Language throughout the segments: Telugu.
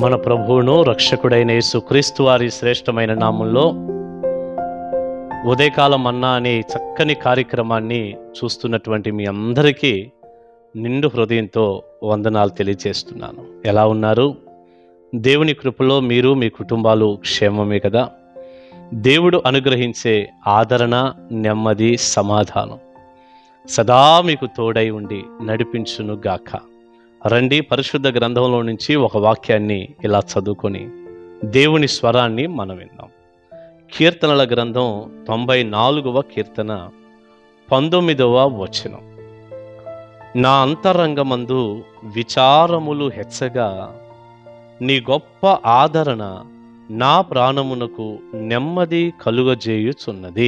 మన ప్రభువును రక్షకుడైన యేసుక్రీస్తు వారి శ్రేష్టమైన నామంలో ఉదయకాలం అన్నా అనే చక్కని కార్యక్రమాన్ని చూస్తున్నటువంటి మీ అందరికీ నిండు హృదయంతో వందనాలు తెలియజేస్తున్నాను ఎలా ఉన్నారు దేవుని కృపలో మీరు మీ కుటుంబాలు క్షేమమే కదా దేవుడు అనుగ్రహించే ఆదరణ నెమ్మది సమాధానం సదా మీకు తోడై ఉండి నడిపించును గాక రండి పరిశుద్ధ గ్రంథంలో నుంచి ఒక వాక్యాన్ని ఇలా చదువుకొని దేవుని స్వరాన్ని మనం విన్నాం కీర్తనల గ్రంథం తొంభై నాలుగవ కీర్తన పంతొమ్మిదవ వచనం నా అంతరంగమందు విచారములు హెచ్చగా నీ గొప్ప ఆదరణ నా ప్రాణమునకు నెమ్మది కలుగజేయుచున్నది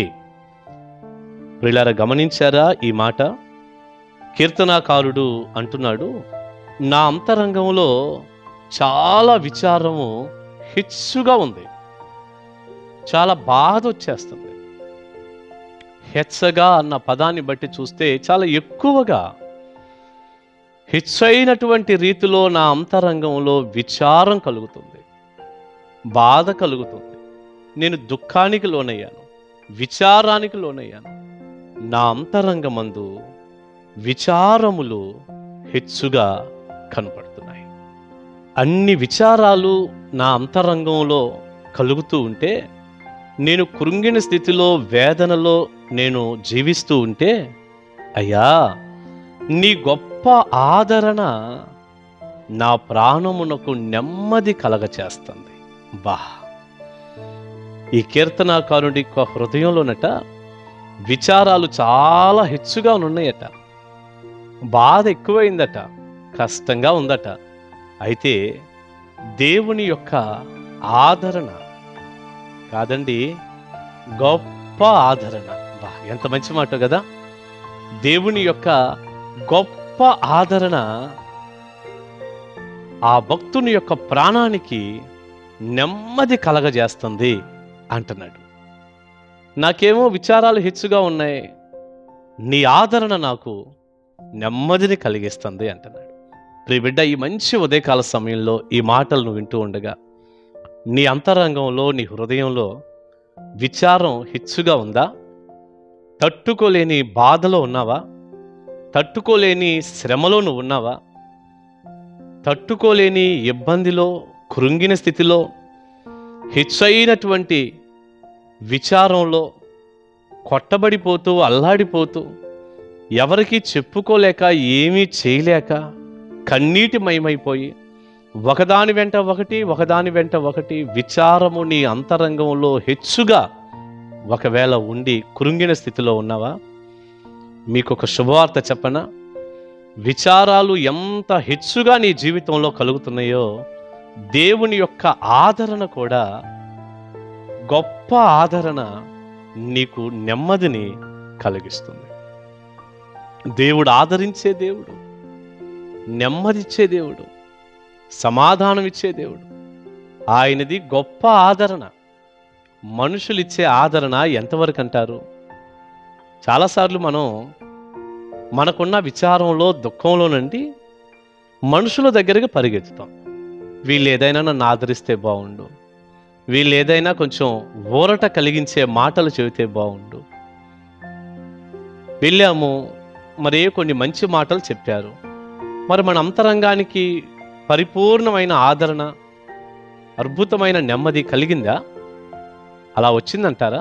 ప్రిలార గమనించారా ఈ మాట కీర్తనాకారుడు అంటున్నాడు నా అంతరంగంలో చాలా విచారము హెచ్చుగా ఉంది చాలా బాధ వచ్చేస్తుంది హెచ్చగా అన్న పదాన్ని బట్టి చూస్తే చాలా ఎక్కువగా హెచ్చైనటువంటి రీతిలో నా అంతరంగంలో విచారం కలుగుతుంది బాధ కలుగుతుంది నేను దుఃఖానికి లోనయ్యాను విచారానికి లోనయ్యాను నా అంతరంగమందు విచారములు హెచ్చుగా కనపడుతున్నాయి అన్ని విచారాలు నా అంతరంగంలో కలుగుతూ ఉంటే నేను కృంగిన స్థితిలో వేదనలో నేను జీవిస్తూ ఉంటే అయ్యా నీ గొప్ప ఆదరణ నా ప్రాణమునకు నెమ్మది కలగచేస్తుంది బా ఈ కీర్తనాకారుడి యొక్క హృదయంలోనట విచారాలు చాలా హెచ్చుగా ఉన్నాయట బాధ ఎక్కువైందట కష్టంగా ఉందట అయితే దేవుని యొక్క ఆదరణ కాదండి గొప్ప ఆదరణ బా ఎంత మంచి మాట కదా దేవుని యొక్క గొప్ప ఆదరణ ఆ భక్తుని యొక్క ప్రాణానికి నెమ్మది కలగజేస్తుంది అంటున్నాడు నాకేమో విచారాలు హెచ్చుగా ఉన్నాయి నీ ఆదరణ నాకు నెమ్మదిని కలిగిస్తుంది అంటున్నాడు ప్రియ బిడ్డ ఈ మంచి ఉదయకాల సమయంలో ఈ మాటలను వింటూ ఉండగా నీ అంతరంగంలో నీ హృదయంలో విచారం హెచ్చుగా ఉందా తట్టుకోలేని బాధలో ఉన్నావా తట్టుకోలేని శ్రమలో నువ్వు ఉన్నావా తట్టుకోలేని ఇబ్బందిలో కృంగిన స్థితిలో హెచ్చైనటువంటి విచారంలో కొట్టబడిపోతూ అల్లాడిపోతూ ఎవరికి చెప్పుకోలేక ఏమీ చేయలేక కన్నీటి మయమైపోయి ఒకదాని వెంట ఒకటి ఒకదాని వెంట ఒకటి విచారము నీ అంతరంగంలో హెచ్చుగా ఒకవేళ ఉండి కృంగిన స్థితిలో ఉన్నావా మీకు ఒక శుభవార్త చెప్పనా విచారాలు ఎంత హెచ్చుగా నీ జీవితంలో కలుగుతున్నాయో దేవుని యొక్క ఆదరణ కూడా గొప్ప ఆదరణ నీకు నెమ్మదిని కలిగిస్తుంది దేవుడు ఆదరించే దేవుడు నెమ్మదిచ్చే దేవుడు సమాధానం ఇచ్చే దేవుడు ఆయనది గొప్ప ఆదరణ మనుషులు ఇచ్చే ఆదరణ ఎంతవరకు అంటారు చాలాసార్లు మనం మనకున్న విచారంలో దుఃఖంలో నుండి మనుషుల దగ్గరికి పరిగెత్తుతాం వీళ్ళు ఏదైనా నన్ను ఆదరిస్తే బాగుండు వీళ్ళు ఏదైనా కొంచెం ఊరట కలిగించే మాటలు చెబితే బాగుండు వెళ్ళాము మరే కొన్ని మంచి మాటలు చెప్పారు మరి మన అంతరంగానికి పరిపూర్ణమైన ఆదరణ అద్భుతమైన నెమ్మది కలిగిందా అలా వచ్చిందంటారా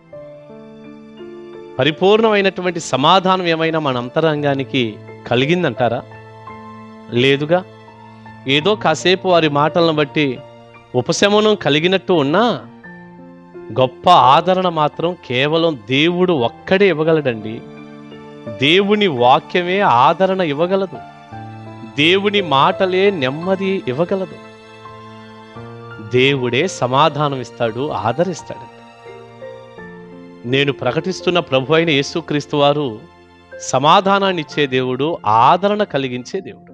పరిపూర్ణమైనటువంటి సమాధానం ఏమైనా మన అంతరంగానికి కలిగిందంటారా లేదుగా ఏదో కాసేపు వారి మాటలను బట్టి ఉపశమనం కలిగినట్టు ఉన్నా గొప్ప ఆదరణ మాత్రం కేవలం దేవుడు ఒక్కడే ఇవ్వగలడండి దేవుని వాక్యమే ఆదరణ ఇవ్వగలదు దేవుని మాటలే నెమ్మది ఇవ్వగలదు దేవుడే సమాధానం ఇస్తాడు ఆదరిస్తాడు నేను ప్రకటిస్తున్న ప్రభు అయిన యేసుక్రీస్తు వారు సమాధానాన్ని ఇచ్చే దేవుడు ఆదరణ కలిగించే దేవుడు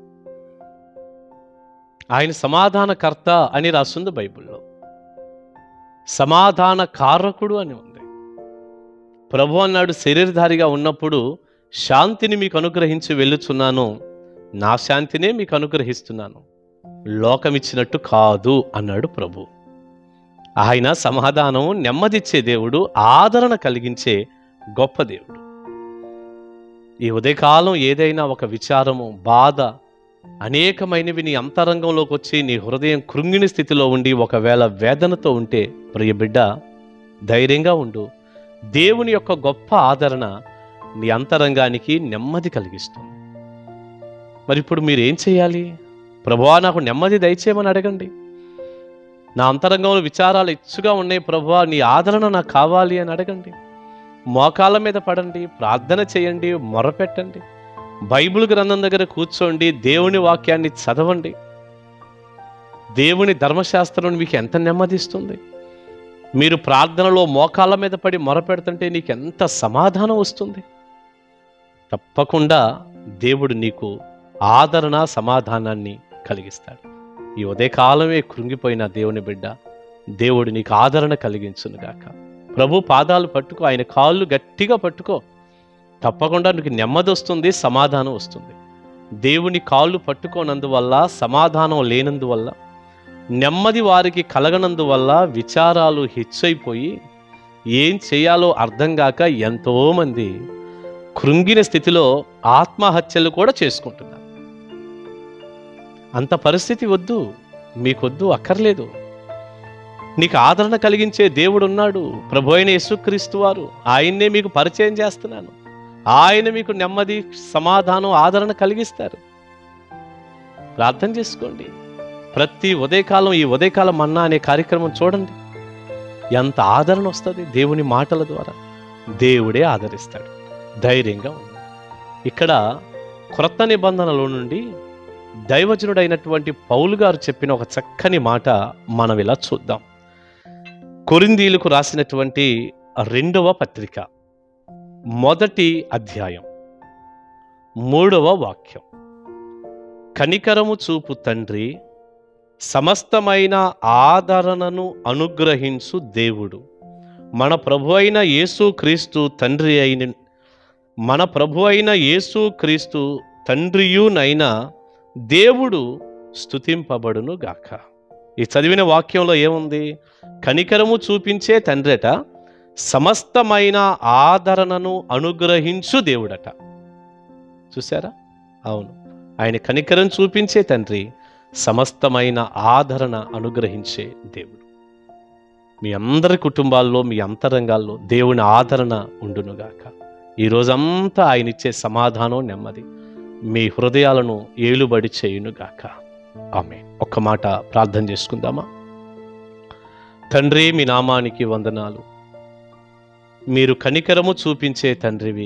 ఆయన సమాధానకర్త అని రాస్తుంది బైబిల్లో సమాధాన కారకుడు అని ఉంది ప్రభు అన్నాడు శరీరధారిగా ఉన్నప్పుడు శాంతిని మీకు అనుగ్రహించి వెళ్ళుచున్నాను నా శాంతినే మీకు అనుగ్రహిస్తున్నాను లోకమిచ్చినట్టు కాదు అన్నాడు ప్రభు ఆయన సమాధానం నెమ్మదిచ్చే దేవుడు ఆదరణ కలిగించే గొప్ప దేవుడు ఈ ఉదయకాలం ఏదైనా ఒక విచారము బాధ అనేకమైనవి నీ అంతరంగంలోకి వచ్చి నీ హృదయం కృంగిని స్థితిలో ఉండి ఒకవేళ వేదనతో ఉంటే ప్రియ బిడ్డ ధైర్యంగా ఉండు దేవుని యొక్క గొప్ప ఆదరణ నీ అంతరంగానికి నెమ్మది కలిగిస్తుంది మరి ఇప్పుడు మీరు ఏం చేయాలి ప్రభువా నాకు నెమ్మది దయచేయమని అడగండి నా అంతరంగంలో విచారాలు ఎచ్చుగా ఉన్నాయి ప్రభువా నీ ఆదరణ నాకు కావాలి అని అడగండి మోకాళ్ళ మీద పడండి ప్రార్థన చేయండి మొరపెట్టండి బైబిల్ గ్రంథం దగ్గర కూర్చోండి దేవుని వాక్యాన్ని చదవండి దేవుని ధర్మశాస్త్రం మీకు ఎంత నెమ్మదిస్తుంది మీరు ప్రార్థనలో మోకాళ్ళ మీద పడి మొరపెడుతుంటే నీకు ఎంత సమాధానం వస్తుంది తప్పకుండా దేవుడు నీకు ఆదరణ సమాధానాన్ని కలిగిస్తాడు ఈ ఉదయకాలమే కృంగిపోయిన దేవుని బిడ్డ దేవుడు నీకు ఆదరణ కలిగించునుగాక ప్రభు పాదాలు పట్టుకో ఆయన కాళ్ళు గట్టిగా పట్టుకో తప్పకుండా నీకు నెమ్మది వస్తుంది సమాధానం వస్తుంది దేవుని కాళ్ళు పట్టుకోనందువల్ల సమాధానం లేనందువల్ల నెమ్మది వారికి కలగనందువల్ల విచారాలు హెచ్చైపోయి ఏం చేయాలో అర్థం కాక ఎంతోమంది కృంగిన స్థితిలో ఆత్మహత్యలు కూడా చేసుకుంటున్నారు అంత పరిస్థితి వద్దు మీకొద్దు అక్కర్లేదు నీకు ఆదరణ కలిగించే దేవుడు ఉన్నాడు ప్రభు అయిన యేసుక్రీస్తు వారు ఆయన్నే మీకు పరిచయం చేస్తున్నాను ఆయన మీకు నెమ్మది సమాధానం ఆదరణ కలిగిస్తారు ప్రార్థన చేసుకోండి ప్రతి ఉదయకాలం ఈ ఉదయకాలం మన్నా అనే కార్యక్రమం చూడండి ఎంత ఆదరణ వస్తుంది దేవుని మాటల ద్వారా దేవుడే ఆదరిస్తాడు ధైర్యంగా ఉంది ఇక్కడ క్రొత్త నిబంధనలో నుండి దైవజనుడైనటువంటి పౌలు గారు చెప్పిన ఒక చక్కని మాట మనం ఇలా చూద్దాం కొరిందీలకు రాసినటువంటి రెండవ పత్రిక మొదటి అధ్యాయం మూడవ వాక్యం కనికరము చూపు తండ్రి సమస్తమైన ఆదరణను అనుగ్రహించు దేవుడు మన ప్రభు అయిన యేసు క్రీస్తు తండ్రి అయిన మన ప్రభు అయిన యేసు క్రీస్తు తండ్రియునైన దేవుడు స్తుతింపబడును గాక ఈ చదివిన వాక్యంలో ఏముంది కనికరము చూపించే తండ్రట సమస్తమైన ఆదరణను అనుగ్రహించు దేవుడట చూసారా అవును ఆయన కనికరం చూపించే తండ్రి సమస్తమైన ఆదరణ అనుగ్రహించే దేవుడు మీ అందరి కుటుంబాల్లో మీ అంతరంగాల్లో దేవుని ఆదరణ ఉండునుగాక ఈ రోజంతా ఆయన ఇచ్చే సమాధానం నెమ్మది మీ హృదయాలను ఏలుబడి చేయునుగాక ఆమె ఒక్క మాట ప్రార్థన చేసుకుందామా తండ్రి మీ నామానికి వందనాలు మీరు కనికరము చూపించే తండ్రివి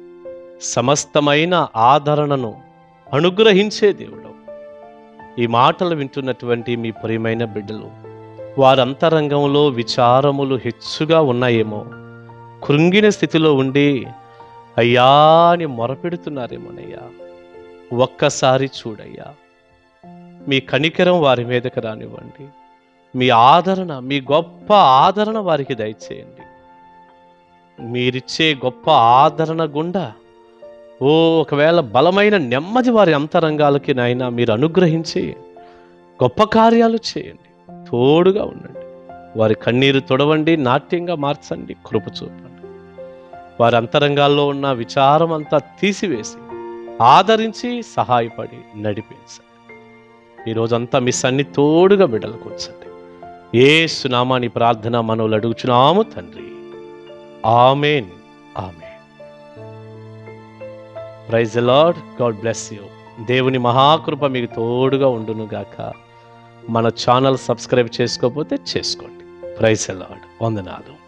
సమస్తమైన ఆదరణను అనుగ్రహించే దేవుడు ఈ మాటలు వింటున్నటువంటి మీ ప్రియమైన బిడ్డలు వారంతరంగంలో విచారములు హెచ్చుగా ఉన్నాయేమో కృంగిన స్థితిలో ఉండి అయ్యా అని మొరపెడుతున్నారేమోనయ్యా ఒక్కసారి చూడయ్యా మీ కనికరం వారి మీదకి రానివ్వండి మీ ఆదరణ మీ గొప్ప ఆదరణ వారికి దయచేయండి మీరిచ్చే గొప్ప ఆదరణ గుండా ఓ ఒకవేళ బలమైన నెమ్మది వారి అంతరంగాలకి నాయన మీరు అనుగ్రహించి గొప్ప కార్యాలు చేయండి తోడుగా ఉండండి వారి కన్నీరు తొడవండి నాట్యంగా మార్చండి కృప చూపండి వారి అంతరంగాల్లో ఉన్న విచారం అంతా తీసివేసి ఆదరించి సహాయపడి నడిపించండి ఈరోజంతా మీ సన్ని తోడుగా బిడ్డలకు ఉంచండి ఏ సునామాని ప్రార్థన మనవులు అడుగుచున్నాము తండ్రి amen amen praise lord god bless you దేవుని మహాకృప మీకు తోడుగా ఉండును గాక మన ఛానల్ సబ్స్క్రైబ్ చేసుకోకపోతే చేసుకోండి ప్రైజ్ లార్డ్ వందనాలు